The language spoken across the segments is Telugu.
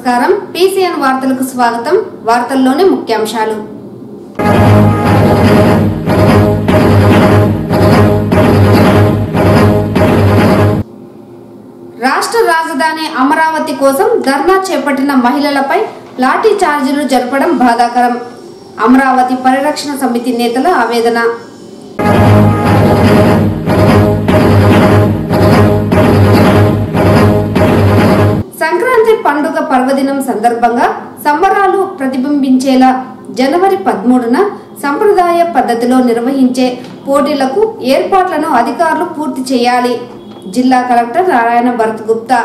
నమస్కారం పీసీఎన్ వార్తలకు స్వాగతం వార్తల్లోని ముఖ్యాంశాలు రాష్ట్ర రాజధాని అమరావతి కోసం ధర్నా చేపట్టిన మహిళలపై లాఠీ చార్జీలు జరపడం బాధాకరం అమరావతి పరిరక్షణ సమితి నేతల ఆవేదన సంక్రాంతి పండుగ పర్వదినం సందర్భంగా సంబరాలు ప్రతిబింబించేలా జనవరి పదమూడున సంప్రదాయ పద్ధతిలో నిర్వహించే పోటీలకు ఏర్పాట్లను అధికారులు పూర్తి చేయాలి జిల్లా కలెక్టర్ నారాయణ భరత్ గుప్తా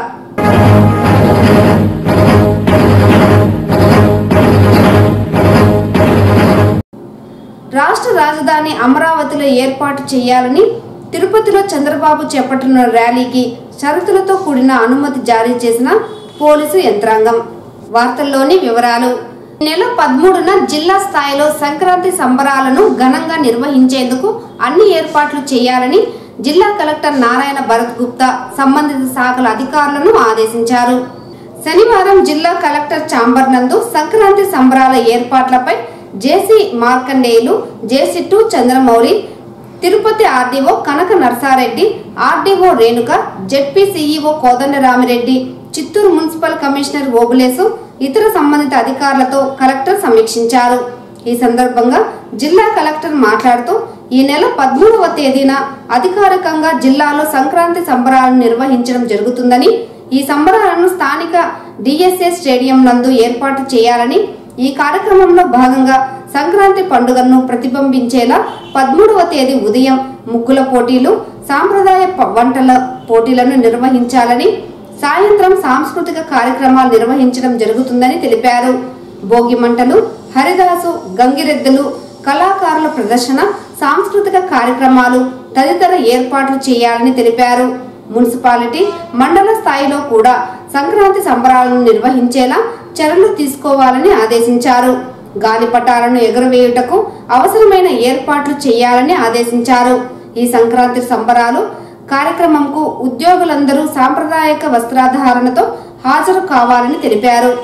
రాష్ట్ర రాజధాని అమరావతిలో ఏర్పాటు చేయాలని తిరుపతిలో చంద్రబాబు చేపట్టిన ర్యాలీకి షరతులతో కూడిన అనుమతి జారీ చేసిన పోలీసు యంత్రాంగం వార్తల్లోని వివరాలు ఈ నెల పదమూడున జిల్లా స్థాయిలో సంక్రాంతి సంబరాలను ఘనంగా నిర్వహించేందుకు అన్ని ఏర్పాట్లు చేయాలని జిల్లా కలెక్టర్ నారాయణ భరత్ గుప్తా సంబంధిత శాఖల అధికారులను ఆదేశించారు శనివారం జిల్లా కలెక్టర్ చాంబర్ నందు సంక్రాంతి సంబరాల ఏర్పాట్లపై JC Markandeyulu JC two Chandramouli Tirupati RDO Kanaka Narsareddy RDO Renuka ZP CEO Kodandaramireddy Chittoor municipal commissioner Obulesu ఇతర సంబంధిత అధికారులతో కలెక్టర్ సమీక్షించారు ఈ సందర్భంగా జిల్లా కలెక్టర్ మాట్లాడుతూ ఈ నెల పదమూడవ తేదీన అధికారికంగా జిల్లాలో సంక్రాంతి సంబరాలను నిర్వహించడం జరుగుతుందని ఈ సంబరాలను స్థానిక డిఎస్ఏ స్టేడియం నందు ఏర్పాటు చేయాలని ఈ కార్యక్రమంలో భాగంగా సంక్రాంతి పండుగను ప్రతిబింబించేలా పదమూడవ తేదీ ఉదయం ముగ్గుల పోటీలు సాంప్రదాయ ప- వంటల పోటీలను నిర్వహించాలని సాయంత్రం సాంస్కృతిక కార్యక్రమాలు నిర్వహించడం జరుగుతుందని తెలిపారు భోగి మంటలు హరిదాసు గంగిరెద్దులు కళాకారుల ప్రదర్శన సాంస్కృతిక కార్యక్రమాలు తదితర ఏర్పాట్లు చేయాలని తెలిపారు మున్సిపాలిటీ మండల స్థాయిలో కూడా సంక్రాంతి సంబరాలను నిర్వహించేలా చర్యలు తీసుకోవాలని ఆదేశించారు గాలిపటాలను ఎగురవేయుటకు అవసరమైన ఏర్పాట్లు చేయాలని ఆదేశించారు ఈ సంక్రాంతి సంబరాలు కార్యక్రమంకు ఉద్యోగులందరూ సాంప్రదాయక వస్త్రధారణతో హాజరు కావాలని తెలిపారు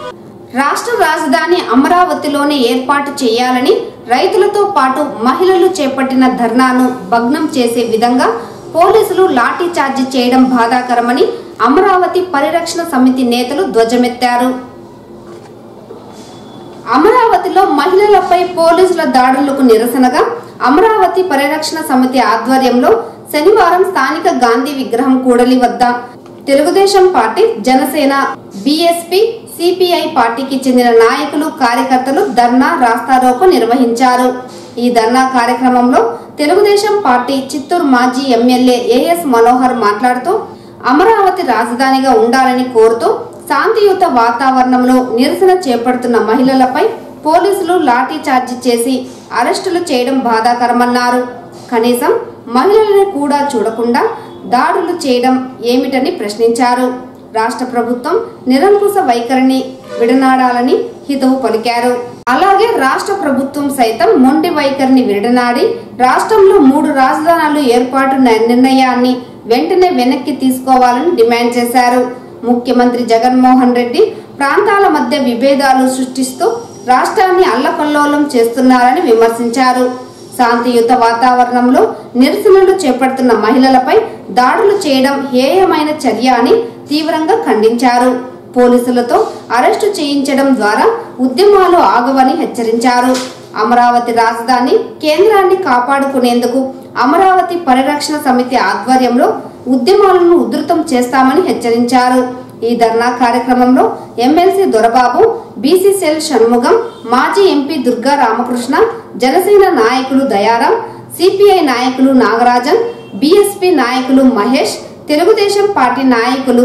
రాష్ట్ర రాజధాని అమరావతిలోనే ఏర్పాటు చేయాలని రైతులతో పాటు మహిళలు చేపట్టిన ధర్నాను భగ్నం చేసే విధంగా పోలీసులు లాఠీ చార్జీ చేయడం బాధాకరమని అమరావతి పరిరక్షణ సమితి నేతలు ధ్వజమెత్తారు అమరావతిలో మహిళలపై పోలీసుల దాడులకు నిరసనగా అమరావతి పరిరక్షణ సమితి ఆధ్వర్యంలో శనివారం స్థానిక గాంధీ విగ్రహం కూడలి వద్ద Telugu Desam party Janasena BSP CPI పార్టీకి చెందిన నాయకులు కార్యకర్తలు ధర్నా రాస్తారోకో నిర్వహించారు ఈ ధర్నా కార్యక్రమంలో తెలుగుదేశం పార్టీ చిత్తూరు మాజీ ఎమ్మెల్యే ఏఎస్ మనోహర్ మాట్లాడుతూ అమరావతి రాజధానిగా ఉండాలని కోరుతూ శాంతియుత వాతావరణంలో నిరసన చేపడుతున్న మహిళలపై పోలీసులు లాఠీ చార్జీ చేసి అరెస్టులు చేయడం బాధాకరమన్నారు కనీసం మహిళలను కూడా చూడకుండా దాడులు చేయడం ఏమిటని ప్రశ్నించారు రాష్ట్ర ప్రభుత్వం నిరంకుశ వైఖరిని విడనాడాలని హితవు పలికారు అలాగే రాష్ట్ర ప్రభుత్వం సైతం మొండి వైఖరిని విడనాడి రాష్ట్రంలో మూడు రాజధానులు ఏర్పాటు న- నిర్ణయాన్ని వెంటనే వెనక్కి తీసుకోవాలని డిమాండ్ చేశారు ముఖ్యమంత్రి జగన్మోహన్ రెడ్డి ప్రాంతాల మధ్య విభేదాలు సృష్టిస్తూ రాష్ట్రాన్ని అల్లకల్లోలం చేస్తున్నారని విమర్శించారు శాంతియుత వాతావరణంలో నిరసనలు చేపడుతున్న మహిళలపై దాడులు చేయడం హేయమైన చర్య అని తీవ్రంగా ఖండించారు పోలీసులతో అరెస్టు చేయించడం ద్వారా ఉద్యమాలు ఆగవని హెచ్చరించారు అమరావతి రాజధాని కేంద్రాన్ని కాపాడుకునేందుకు అమరావతి పరిరక్షణ సమితి ఆధ్వర్యంలో ఉద్యమాలను ఉధృతం చేస్తామని హెచ్చరించారు ఈ ధర్నా కార్యక్రమంలో ఎమ్మెల్సీ దొరబాబు బీసీసీఎల్ షణ్ముగం మాజీ ఎంపీ దుర్గా రామకృష్ణ జనసేన నాయకులు దయారాం సిపిఐ నాయకులు నాగరాజన్ బీఎస్పీ నాయకులు మహేష్ తెలుగుదేశం పార్టీ నాయకులు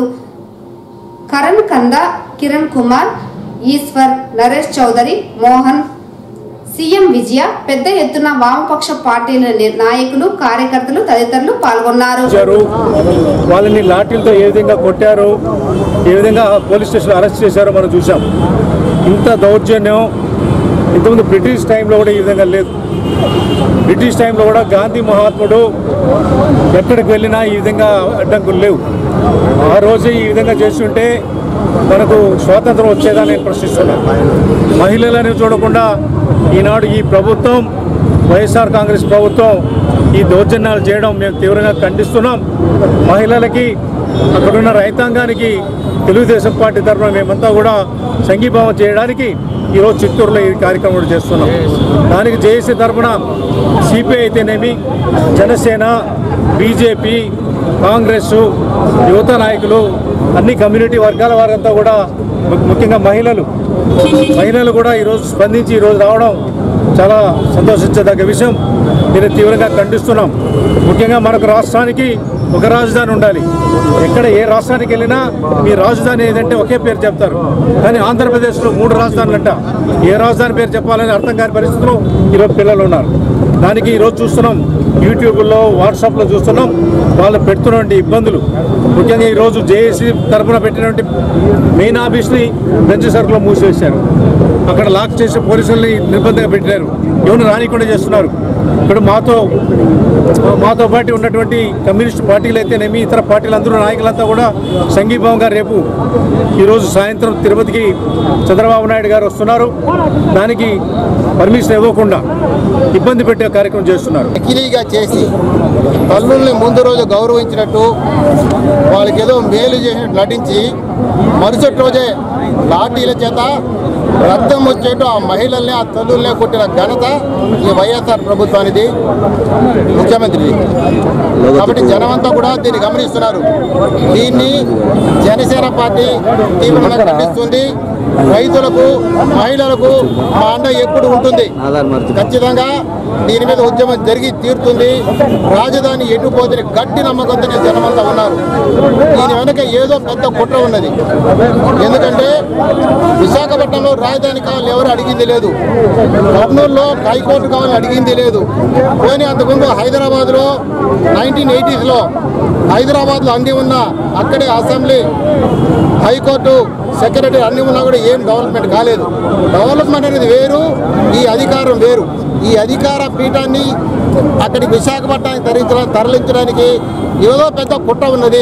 కరణ్ కంద కిరణ్ కుమార్ ఈశ్వర్ నరేష్ చౌదరి మోహన్ సీఎం విజయ పెద్ద ఎత్తున వామపక్ష పార్టీల ని- నాయకులు కార్యకర్తలు తదితరులు పాల్గొన్నారు ఇచ్చారు వాళ్ళని లాఠీలతో ఏ విధంగా కొట్టారు ఏ విధంగా పోలీస్ స్టేషన్ అరెస్ట్ చేశారో మనం చూసాం ఇంత దౌర్జన్యం ఇంతకుముందు బ్రిటిష్ టైంలో కూడా ఈ విధంగా లేదు బ్రిటిష్ టైంలో కూడా గాంధీ మహాత్ముడు ఎక్కడికి వెళ్ళినా ఈ విధంగా అడ్డంకులు లేవు ఆ రోజే ఈ విధంగా చేస్తుంటే మనకు స్వాతంత్రం వచ్చేదని నేను ప్రశ్నిస్తున్నాను మహిళలని చూడకుండా ఈనాడు ఈ ప్రభుత్వం వైఎస్ఆర్ కాంగ్రెస్ ప్రభుత్వం ఈ దౌర్జన్యాలు చేయడం మేము తీవ్రంగా ఖండిస్తున్నాం మహిళలకి అక్కడున్న రైతాంగానికి తెలుగుదేశం పార్టీ తరఫున మేమంతా కూడా సంఘీభావం చేయడానికి ఈరోజు చిత్తూరులో ఈ కార్యక్రమం కూడా చేస్తున్నాం దానికి జేఏసీ తరఫున సిపిఐ అయితేనేమి జనసేన బీజేపీ కాంగ్రెస్ యువత నాయకులు అన్ని కమ్యూనిటీ వర్గాల వారంతా కూడా ము- ముఖ్యంగా మహిళలు మహిళలు కూడా ఈరోజు స్పందించి ఈరోజు రావడం చాలా సంతోషించదగ్గ విషయం దీన్ని తీవ్రంగా ఖండిస్తున్నాం ముఖ్యంగా మనకు రాష్ట్రానికి ఒక రాజధాని ఉండాలి ఎక్కడ ఏ రాష్ట్రానికి వెళ్ళినా మీ రాజధాని ఏదంటే ఒకే పేరు చెప్తారు కానీ ఆంధ్రప్రదేశ్లో మూడు రాజధానులు అంట ఏ రాజధాని పేరు చెప్పాలని అర్థం కాని పరిస్థితిలో ఈరోజు పిల్లలు ఉన్నారు దానికి ఈరోజు చూస్తున్నాం యూట్యూబ్లో వాట్సాప్లో చూస్తున్నాం వాళ్ళు పెడుతున్నటువంటి ఇబ్బందులు ముఖ్యంగా ఈరోజు జేఏసీ తరఫున పెట్టినటువంటి మెయిన్ ఆఫీస్ని బెంచ్ సర్కులో మూసివేశారు అక్కడ లాక్ చేసి పోలీసుల్ని నిర్బంధంగా పెట్టారు ఎవరు రానికుండా చేస్తున్నారు ఇప్పుడు మాతో మాతో పాటు ఉన్నటువంటి కమ్యూనిస్ట్ పార్టీలు అయితేనేమి ఇతర పార్టీలు అందరూ నాయకులంతా కూడా సంఘీభావంగా రేపు ఈరోజు సాయంత్రం తిరుపతికి చంద్రబాబు నాయుడు గారు వస్తున్నారు దానికి పర్మిషన్ ఇవ్వకుండా ఇబ్బంది పెట్టే కార్యక్రమం చేస్తున్నారు నకిలీగా చేసి తల్లుల్ని ముందు రోజు గౌరవించినట్టు వాళ్ళకి ఏదో మేలు చేసినట్టు నటించి మరుసటి రోజే లాఠీల చేత రక్తం వచ్చేట్టు ఆ మహిళల్ని ఆ తల్లుల్ని కొట్టిన ఘనత ఈ వైఎస్ఆర్ ప్రభుత్వానిది ముఖ్యమంత్రిది కాబట్టి జనమంతా కూడా దీన్ని గమనిస్తున్నారు దీన్ని జనసేన పార్టీ తీవ్రంగా ఖండిస్తుంది రైతులకు మహిళలకు మా అండ ఎప్పుడు ఉంటుంది ఖచ్చితంగా దీని మీద ఉద్యమం జరిగి తీరుతుంది రాజధాని ఎటుపోతుంది గట్టి నమ్మకంతో జనమంతా ఉన్నారు దీని వెనక ఏదో పెద్ద కుట్ర ఉన్నది ఎందుకంటే విశాఖపట్నంలో రాజధాని కావాలని ఎవరు అడిగింది లేదు కర్నూలులో హైకోర్టు కావాలని అడిగింది లేదు పోనీ అంతకుముందు హైదరాబాద్లో నైన్టీన్ ఎయిటీస్లో హైదరాబాద్లో అన్ని ఉన్న అక్కడే అసెంబ్లీ హైకోర్టు సెక్రటరీ అన్ని ఉన్నా కూడా ఏం డెవలప్మెంట్ కాలేదు డెవలప్మెంట్ అనేది వేరు ఈ అధికారం వేరు ఈ అధికార పీఠాన్ని అక్కడికి విశాఖపట్నానికి తరలించడా తరలించడానికి ఏదో పెద్ద కుట్ర ఉన్నది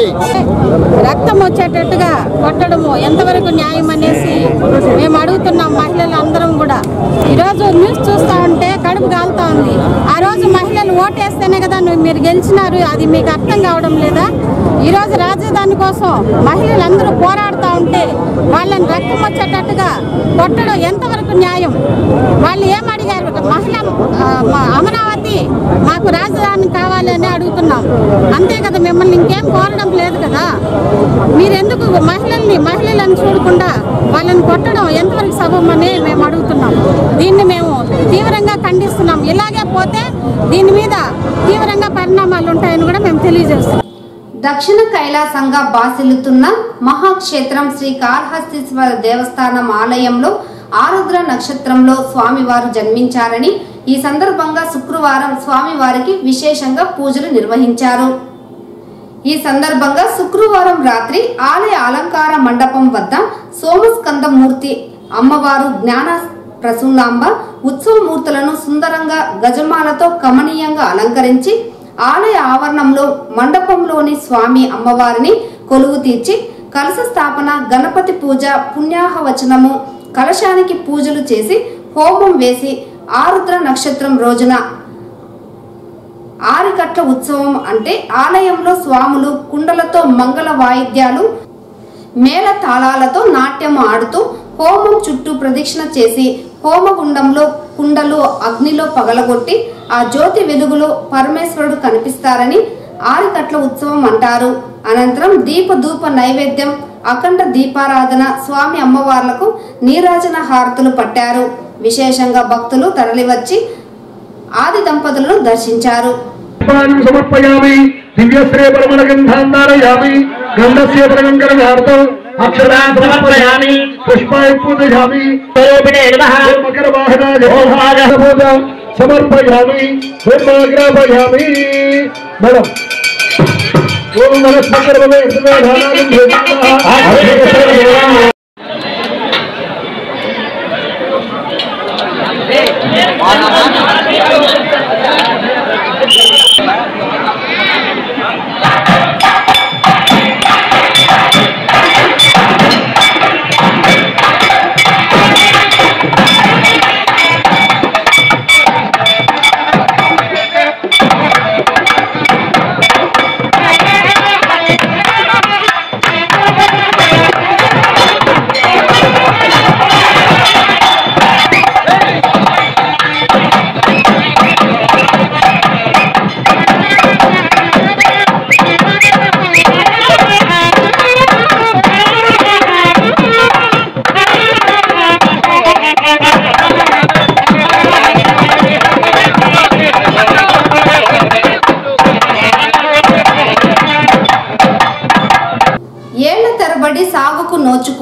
రక్తం వచ్చేటట్టుగా కొట్టడము ఎంతవరకు న్యాయం అనేసి మేము అడుగుతున్నాం మహిళలు అందరం కూడా ఈరోజు న్యూస్ చూస్తా ఉంటే కడుపు కాలుతా ఉంది ఆ రోజు మహిళలు ఓటేస్తేనే కదా నువ్వు మీరు గెలిచినారు అది మీకు అర్థం కావడం లేదా ఈరోజు రాజధాని కోసం మహిళలందరూ పోరాడుతూ ఉంటే వాళ్ళని రక్తం వచ్చేటట్టుగా కొట్టడం ఎంతవరకు న్యాయం వాళ్ళు ఏం అడిగారు మహిళ ఆ, మా అమరావతి మాకు రాజధాని కావాలని అడుగుతున్నాం అంతే కదా మిమ్మల్ని ఇంకేం కోరడం లేదు కదా మీరెందుకు మహిళల్ని మహిళలను చూడకుండా వాళ్ళని కొట్టడం ఎంతవరకు సబమని మేము అడుగుతున్నాం దీన్ని మేము తీవ్రంగా ఖండిస్తున్నాం ఇలాగే పోతే దీని మీద తీవ్రంగా పరిణామాలు ఉంటాయని కూడా మేము తెలియజేస్తున్నాం దక్షిణ కైలాసంగా బాసిల్లుతున్న మహాక్షేత్రం శ్రీ కాళహస్తీశ్వర దేవస్థానం ఆలయంలో ఆరుద్ర నక్షత్రంలో స్వామివారు జన్మించారని ఈ సందర్భంగా శుక్రవారం స్వామివారికి విశేషంగా పూజలు నిర్వహించారు ఈ సందర్భంగా శుక్రవారం రాత్రి ఆలయ అలంకార మండపం వద్ద సోమస్కందమూర్తి అమ్మవారు జ్ఞాన ప్రసూనాంబ ఉత్సవమూర్తులను సుందరంగా గజమాలతో కమనీయంగా అలంకరించి ఆలయ ఆవరణంలో మండపంలోని స్వామి అమ్మవారిని కొలువు తీర్చి కలశ స్థాపన గణపతి పూజ పుణ్యాహవచనము కలశానికి పూజలు చేసి హోమం వేసి ఆరుద్ర నక్షత్రం రోజున ఆరికట్ల ఉత్సవం అంటే ఆలయంలో స్వాములు కుండలతో మంగళ వాయిద్యాలు మేళ తాళాలతో నాట్యం ఆడుతూ హోమం చుట్టూ ప్రదక్షిణ చేసి హోమగుండంలో కుండలు అగ్నిలో పగలగొట్టి ఆ జ్యోతి వెలుగులో పరమేశ్వరుడు కనిపిస్తారని ఆరికట్ల ఉత్సవం అంటారు అనంతరం దీప ధూప నైవేద్యం అఖండ దీపారాధన స్వామి అమ్మవార్లకు నీరాజన హారతులు పట్టారు విశేషంగా భక్తులు తరలివచ్చి ఆది దంపతులను దర్శించారు పుష్పాన్ని సమర్పయామి దివ్యశ్రీ పరమణగంధాంధారయామి గంధస్య పరగంకరధార్థం అక్షరా సమర్పయామి పుష్పాయ పూజయామి మకర వాహనాయ పూజ సమర్పయామి హోమాగ్రాపయామి మేడం ఓం మనస్మకర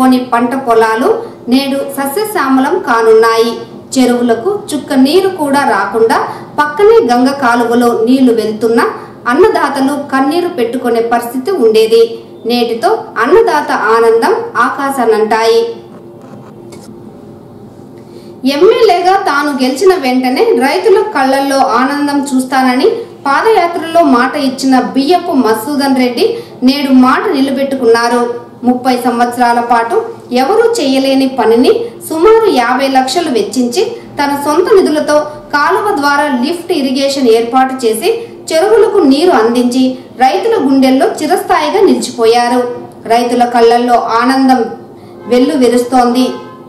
విచ్చుకోని పంట పొలాలు నేడు సస్యశ్యామలం కానున్నాయి చెరువులకు చుక్క నీరు కూడా రాకుండా పక్కనే గంగ కాలువలో నీళ్లు వెళ్తున్నా అన్నదాతలు కన్నీరు పెట్టుకునే పరిస్థితి ఉండేది నేటితో అన్నదాత ఆనందం ఆకాశానంటాయి ఎమ్మెల్యేగా తాను గెలిచిన వెంటనే రైతుల కళ్లల్లో ఆనందం చూస్తానని పాదయాత్రలో మాట ఇచ్చిన బియ్యపు మసూదన్ రెడ్డి నేడు మాట నిలబెట్టుకున్నారు ముప్పై సంవత్సరాల పాటు ఎవరూ చేయలేని పనిని సుమారు యాభై లక్షలు వెచ్చించి తన సొంత నిధులతో కాలువ ద్వారా లిఫ్ట్ ఇరిగేషన్ ఏర్పాటు చేసి చెరువులకు నీరు అందించి రైతుల గుండెల్లో చిరస్థాయిగా నిలిచిపోయారు రైతుల కళ్ళల్లో ఆనందం వెల్లు విరుస్తోంది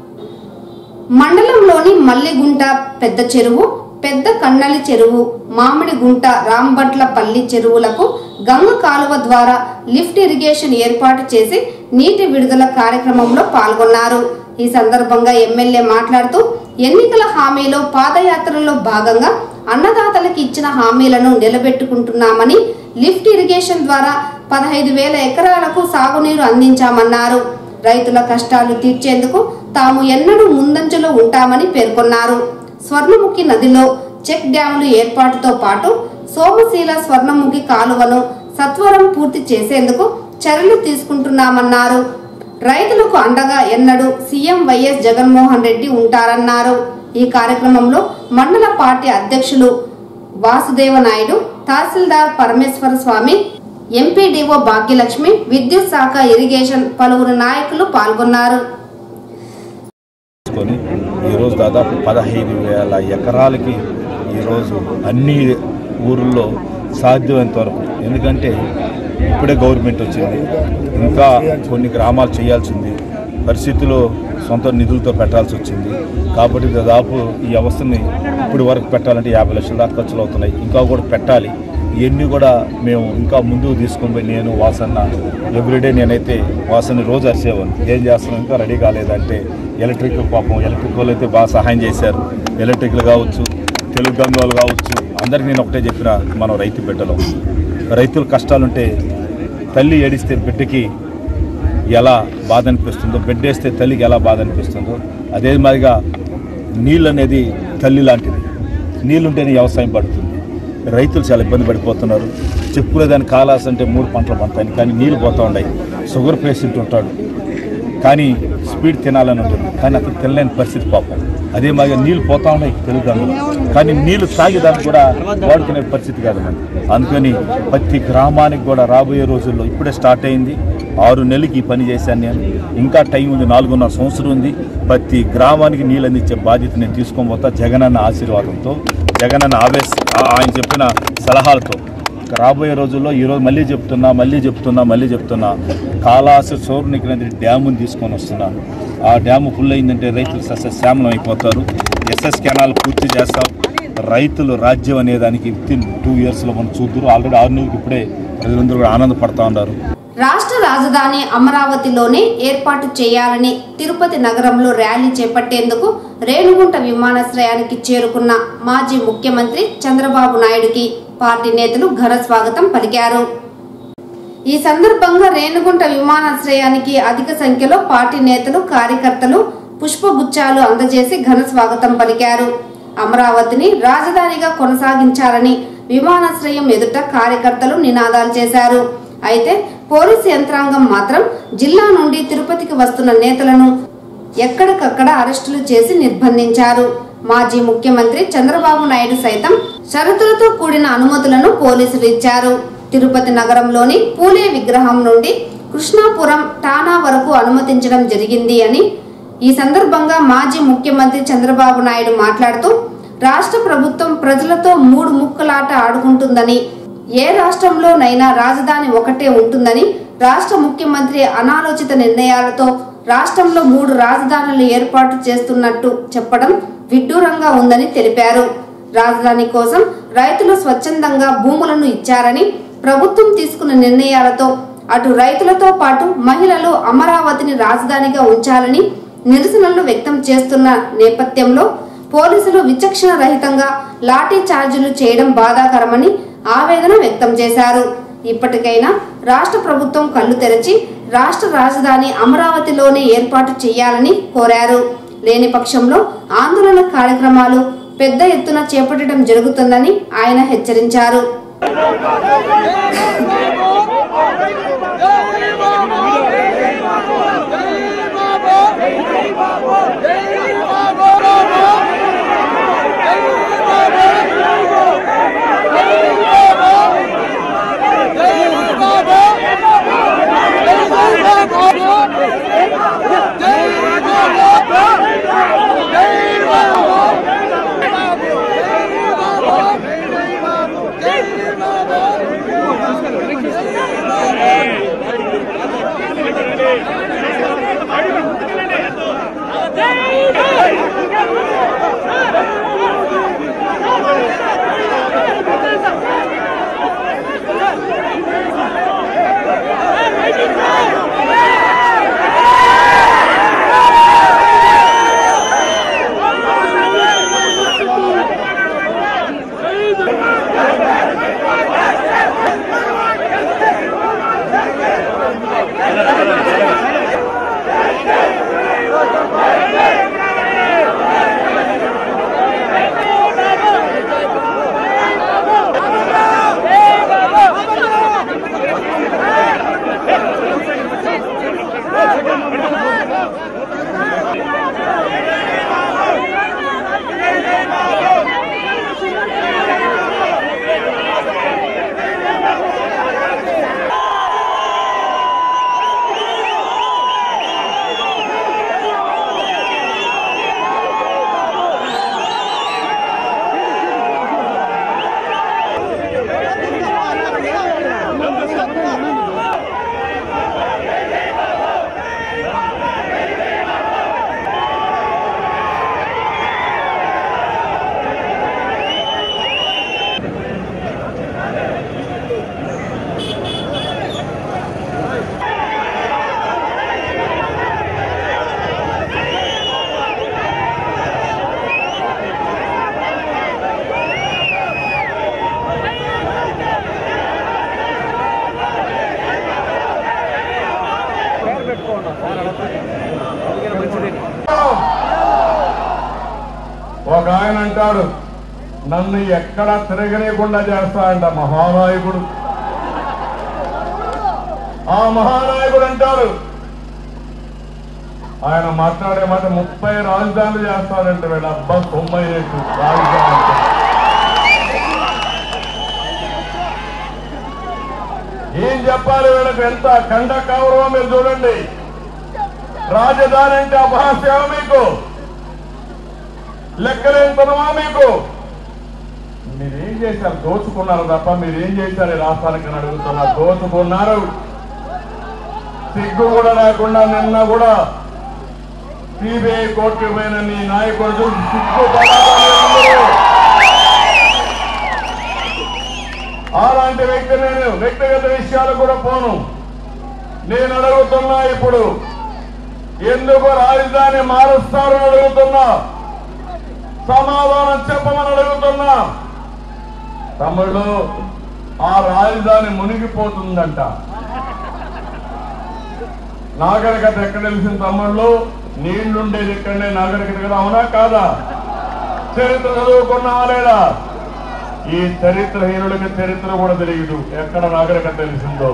మండలంలోని మల్లిగుంట పెద్ద చెరువు పెద్ద కన్నలి చెరువు మామిడిగుంట రాంబట్లపల్లి చెరువులకు గంగ కాలువ ద్వారా లిఫ్ట్ ఇరిగేషన్ ఏర్పాటు చేసి నీటి విడుదల కార్యక్రమంలో పాల్గొన్నారు ఈ సందర్భంగా ఎమ్మెల్యే మాట్లాడుతూ ఎన్నికల హామీలో పాదయాత్రలో భాగంగా అన్నదాతలకు ఇచ్చిన హామీలను నిలబెట్టుకుంటున్నామని లిఫ్ట్ ఇరిగేషన్ ద్వారా పదహైదు వేల ఎకరాలకు సాగునీరు అందించామన్నారు రైతుల కష్టాలు తీర్చేందుకు తాము ఎన్నడూ ముందంజలో ఉంటామని పేర్కొన్నారు స్వర్ణముఖి నదిలో చెక్ డ్యాంలు ఏర్పాటుతో పాటు సోమశీల స్వర్ణముఖి కాలువను సత్వరం పూర్తి చేసేందుకు చర్యలు తీసుకుంటున్నామన్నారు రైతులకు అండగా ఎన్నడూ సీఎం వైఎస్ జగన్మోహన్ రెడ్డి ఉంటారన్నారు ఈ కార్యక్రమంలో మండల పార్టీ అధ్యక్షులు వాసుదేవ నాయుడు తహసీల్దార్ పరమేశ్వర స్వామి ఎంపీడీఓ భాగ్యలక్ష్మి విద్యుత్ శాఖ ఇరిగేషన్ పలువురు నాయకులు పాల్గొన్నారు తీసుకొని ఈరోజు దాదాపు పదహైదు వేల ఎకరాలకి ఈరోజు అన్ని ఊర్లలో సాధ్యమైనంత వరకు ఎందుకంటే ఇప్పుడే గవర్నమెంట్ వచ్చింది ఇంకా కొన్ని గ్రామాలు చేయాల్సింది పరిస్థితుల్లో సొంత నిధులతో పెట్టాల్సి వచ్చింది కాబట్టి దాదాపు ఈ వ్యవస్థని ఇప్పుడు వరకు పెట్టాలంటే యాభై లక్షల దాకా ఖర్చులు అవుతున్నాయి ఇంకా కూడా పెట్టాలి ఇవన్నీ కూడా మేము ఇంకా ముందుకు తీసుకొని పోయి నేను వాసన్న ఎవ్రీడే నేనైతే వాసన రోజు అరిసేవాను ఏం చేస్తున్నాం ఇంకా రెడీ కాలేదంటే ఎలక్ట్రిక్ పాపం ఎలక్ట్రిక్ వాళ్ళు అయితే బాగా సహాయం చేశారు ఎలక్ట్రిక్లు కావచ్చు తెలుగు గంగాలు కావచ్చు అందరికీ నేను ఒకటే చెప్పిన మనం రైతు బిడ్డలో రైతుల కష్టాలుంటే తల్లి ఏడిస్తే బిడ్డకి ఎలా బాధ అనిపిస్తుందో బిడ్డేస్తే తల్లికి ఎలా బాధ అనిపిస్తుందో అదే మాదిరిగా నీళ్ళు అనేది తల్లి లాంటిది నీళ్ళుంటేనే వ్యవసాయం పడుతుంది రైతులు చాలా ఇబ్బంది పడిపోతున్నారు చెప్పుకునేదాన్ని కాలాస్ అంటే మూడు పంటలు పండుతాయి కానీ నీళ్ళు పోతూ ఉన్నాయి షుగర్ పేషెంట్ ఉంటాడు కానీ స్పీడ్ తినాలని ఉంటుంది కానీ అతను తినలేని పరిస్థితి పాపం అదే మాదిరిగా నీళ్ళు పోతా ఉన్నాయి తెలుగుదాన్ని కానీ నీళ్లు తాగేదానికి కూడా వాడుకునే పరిస్థితి కాదు మనకి అందుకని ప్రతి గ్రామానికి కూడా రాబోయే రోజుల్లో ఇప్పుడే స్టార్ట్ అయింది ఆరు నెలలకి ఈ పని చేశాను నేను ఇంకా టైం ఉంది నాలుగున్నర సంవత్సరం ఉంది ప్రతి గ్రామానికి నీళ్ళు అందించే బాధ్యత నేను తీసుకొని పోతా జగనన్న ఆశీర్వాదంతో జగనన్న ఆవేశ ఆ- ఆయన చెప్పిన సలహాలతో ఇక రాబోయే రోజుల్లో ఈరోజు మళ్ళీ చెప్తున్నా మళ్ళీ చెప్తున్నా మళ్ళీ చెప్తున్నా కాళాస సౌర్ణికి నది డ్యాముని తీసుకొని వస్తున్నాను ఆ డ్యాము ఫుల్ అయిందంటే రైతులు సస్యశ్యామలం అయిపోతారు ఎస్ఎస్ కెనాల్ పూర్తి చేస్తాం రైతులు రాజ్యం అనే దానికి విత్ ఇన్ టూ ఇయర్స్లో మనం చూద్దరు ఆల్రెడీ ఆరు నెలలకు ఇప్పుడే ప్రజలందరూ కూడా ఆనందపడతా ఉన్నారు రాష్ట్ర రాజధాని అమరావతిలోనే ఏర్పాటు చేయాలని తిరుపతి నగరంలో ర్యాలీ చేపట్టేందుకు రేణుగుంట విమానాశ్రయానికి చేరుకున్న మాజీ ముఖ్యమంత్రి చంద్రబాబు నాయుడుకి పార్టీ నేతలు ఘన స్వాగతం పలికారు ఈ సందర్భంగా రేణుగుంట విమానాశ్రయానికి అధిక సంఖ్యలో పార్టీ నేతలు కార్యకర్తలు పుష్పగుచ్చాలు అందజేసి ఘన స్వాగతం పలికారు అమరావతిని రాజధానిగా కొనసాగించాలని విమానాశ్రయం ఎదుట కార్యకర్తలు నినాదాలు చేశారు అయితే పోలీసు యంత్రాంగం మాత్రం జిల్లా నుండి తిరుపతికి వస్తున్న నేతలను ఎక్కడికక్కడ అరెస్టులు చేసి నిర్బంధించారు మాజీ ముఖ్యమంత్రి చంద్రబాబు నాయుడు సైతం షరతులతో కూడిన అనుమతులను పోలీసులు ఇచ్చారు తిరుపతి నగరంలోని పూలే విగ్రహం నుండి కృష్ణాపురం టానా వరకు అనుమతించడం జరిగింది అని ఈ సందర్భంగా మాజీ ముఖ్యమంత్రి చంద్రబాబు నాయుడు మాట్లాడుతూ రాష్ట్ర ప్రభుత్వం ప్రజలతో మూడు ముక్కలాట ఆడుకుంటుందని ఏ రాష్ట్రంలోనైనా రాజధాని ఒకటే ఉంటుందని రాష్ట్ర ముఖ్యమంత్రి అనాలోచిత నిర్ణయాలతో రాష్ట్రంలో మూడు రాజధానులు ఏర్పాటు చేస్తున్నట్టు చెప్పడం విడ్డూరంగా ఉందని తెలిపారు రాజధాని కోసం రైతులు స్వచ్ఛందంగా భూములను ఇచ్చారని ప్రభుత్వం తీసుకున్న నిర్ణయాలతో అటు రైతులతో పాటు మహిళలు అమరావతిని రాజధానిగా ఉంచాలని నిరసనలు వ్యక్తం చేస్తున్న నేపథ్యంలో పోలీసులు విచక్షణ రహితంగా లాఠీ చార్జీలు చేయడం బాధాకరమని ఆవేదన వ్యక్తం చేశారు ఇప్పటికైనా రాష్ట్ర ప్రభుత్వం కళ్ళు తెరచి రాష్ట్ర రాజధాని అమరావతిలోనే ఏర్పాటు చేయాలని కోరారు లేని పక్షంలో ఆందోళన కార్యక్రమాలు పెద్ద ఎత్తున చేపట్టడం జరుగుతుందని ఆయన హెచ్చరించారు ఒక ఆయన అంటాడు నన్ను ఎక్కడ తిరగనీయకుండా చేస్తాడంట మహానాయకుడు ఆ మహానాయకుడు అంటాడు ఆయన మాట్లాడే మాట ముప్పై రాజధానులు చేస్తాడంట వీళ్ళ అబ్బా తొంభై రాజధాని అంటే. ఏం చెప్పాలి వీళ్ళకి ఎంత కండ కౌరవం మీరు చూడండి రాజధాని అంటే అపహాస్యమా మీకు లెక్కలేంతనమా మీకు మీరేం చేశారు దోచుకున్నారు తప్ప మీరేం చేశారు ఈ రాష్ట్రానికి అని అడుగుతున్నా దోచుకున్నారు సిగ్గు కూడా లేకుండా నిన్న కూడా సిబిఐ కోర్టు పోయిన మీ నాయకుడు చూసి సిగ్గు అలాంటి వ్యక్తి నేను వ్యక్తిగత విషయాలు కూడా పోను నేను అడుగుతున్నా ఇప్పుడు ఎందుకు రాజధాని మారుస్తారు అని అడుగుతున్నా సమాధానం చెప్పమని అడుగుతున్నా తమ్ముళ్ళు ఆ రాజధాని మునిగిపోతుందంట నాగరికత ఎక్కడ తెలిసిన తమ్ముళ్ళు నీళ్లుండేది ఎక్కడనే నాగరికత కదా అవునా కాదా చరిత్ర చదువుకున్నావా లేదా ఈ చరిత్రహీనుడికి చరిత్ర కూడా తెలియదు ఎక్కడ నాగరికత తెలిసిందో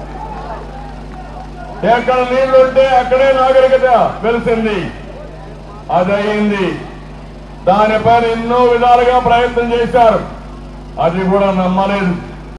ఎక్కడ నీళ్లుంటే అక్కడే నాగరికత వెలిసింది అది అయింది దానిపైన ఎన్నో విధాలుగా ప్రయత్నం చేశారు అది కూడా నమ్మలేదు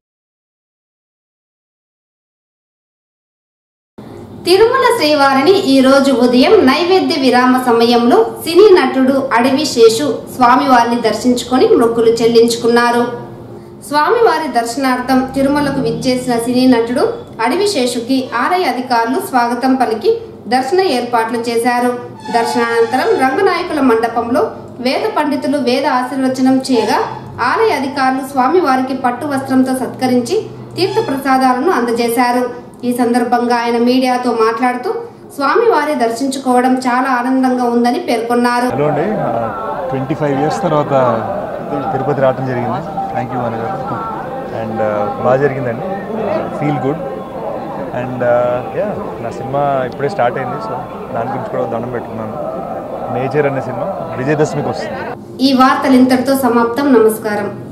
తిరుమల శ్రీవారిని ఈ రోజు ఉదయం నైవేద్య విరామ సమయంలో సినీ నటుడు అడవి శేషు స్వామివారిని దర్శించుకొని మొక్కులు చెల్లించుకున్నారు స్వామివారి దర్శనార్థం తిరుమలకు విచ్చేసిన సినీ నటుడు అడవి శేషుకి ఆలయ అధికారులు స్వాగతం పలికి దర్శన ఏర్పాట్లు చేశారు దర్శనానంతరం రంగనాయకుల మండపంలో వేద పండితులు వేద ఆశీర్వచనం చేయగా ఆలయ అధికారులు స్వామివారికి పట్టు వస్త్రంతో సత్కరించి తీర్థ ప్రసాదాలను అందజేశారు ఈ సందర్భంగా ఆయన మీడియాతో మాట్లాడుతూ స్వామివారి దర్శించుకోవడం చాలా ఆనందంగా ఉందని పేర్కొన్నారు హలో అండి ట్వంటీ ఫైవ్ ఇయర్స్ తర్వాత తిరుపతి రావడం జరిగింది థ్యాంక్ యూ అన్నగారు అండ్ బాగా జరిగిందండి ఫీల్ గుడ్ అండ్ యా నా సినిమా ఇప్పుడే స్టార్ట్ అయింది సో దాని గురించి కూడా దండం పెట్టుకున్నాను మేజర్ అనే సినిమా విజయదశమికి వస్తుంది ఈ వార్తలు ఇంతటితో సమాప్తం నమస్కారం